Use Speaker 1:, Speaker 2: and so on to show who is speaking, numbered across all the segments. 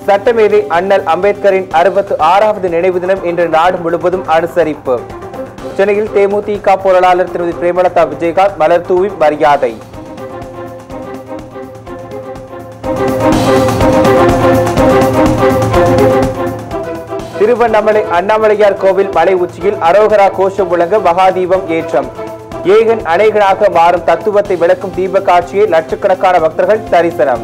Speaker 1: சட்டமேதை அண்ணல் அம்பேத்கரின் அறுபத்து ஆறாவது நினைவு தினம் இன்று நாடு முழுவதும் அனுசரிப்பு சென்னையில் தேமுதிக பொருளாளர் திருமதி பிரேமலதா விஜயகாந்த் மலர் தூவி மரியாதை திருவண்ணாமலை அண்ணாமலையார் கோவில் மலை உச்சியில் அரோகரா கோஷம் முழங்க மகாதீபம் ஏற்றம் ஏகன் அநேகனாக மாறும் தத்துவத்தை விளக்கும் தீப காட்சியை லட்சக்கணக்கான பக்தர்கள் தரிசனம்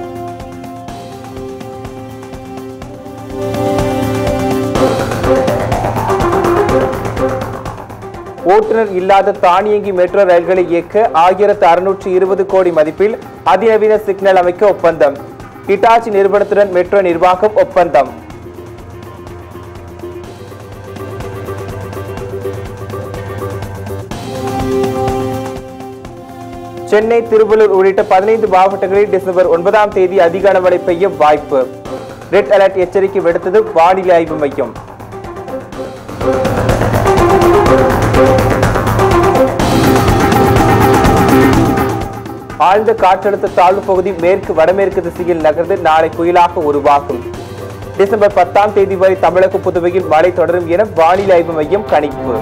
Speaker 1: ஓட்டுநர் இல்லாத தானியங்கி மெட்ரோ ரயில்களை இயக்க ஆயிரத்து அறுநூற்று இருபது கோடி மதிப்பில் அதிநவீன சிக்னல் அமைக்க ஒப்பந்தம் ஹிட்டாச்சி நிறுவனத்துடன் மெட்ரோ நிர்வாகம் ஒப்பந்தம் சென்னை திருவள்ளூர் உள்ளிட்ட பதினைந்து மாவட்டங்களில் டிசம்பர் ஒன்பதாம் தேதி அதிக கனமழை பெய்ய வாய்ப்பு ரெட் அலர்ட் எச்சரிக்கை விடுத்தது வானிலை ஆய்வு மையம் ஆழ்ந்த காற்றழுத்த தாழ்வு பகுதி மேற்கு வடமேற்கு திசையில் நகர்ந்து நாளை புயலாக உருவாகும் டிசம்பர் பத்தாம் தேதி வரை தமிழக புதுவையில் மழை தொடரும் என வானிலை ஆய்வு மையம் கணிப்பு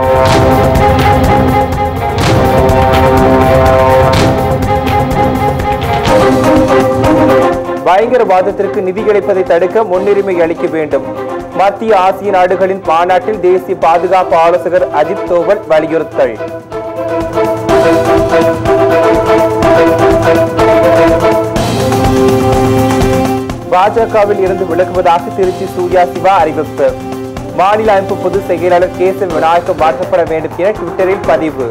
Speaker 1: பயங்கரவாதத்திற்கு நிதி கிடைப்பதை தடுக்க முன்னுரிமை அளிக்க வேண்டும் மத்திய ஆசிய நாடுகளின் மாநாட்டில் தேசிய பாதுகாப்பு ஆலோசகர் அஜித் தோவல் வலியுறுத்தல் பாஜகவில் இருந்து விலகுவதாக திருச்சி சூர்யா சிவா அறிவிப்பு மாநில அமைப்பு பொதுச் செயலாளர் கேசவ விநாயகம் மாற்றப்பட வேண்டும் என ட்விட்டரில் பதிவு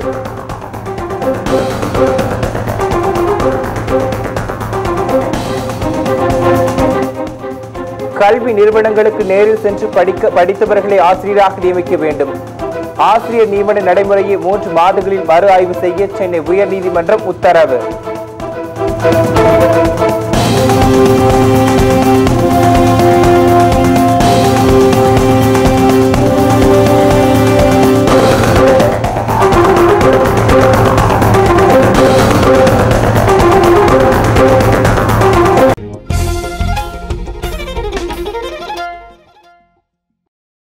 Speaker 1: கல்வி நிறுவனங்களுக்கு நேரில் சென்று படிக்க படித்தவர்களை ஆசிரியராக நியமிக்க வேண்டும் ஆசிரியர் நியமன நடைமுறையை மூன்று மாதங்களில் மறு ஆய்வு செய்ய சென்னை உயர்நீதிமன்றம் உத்தரவு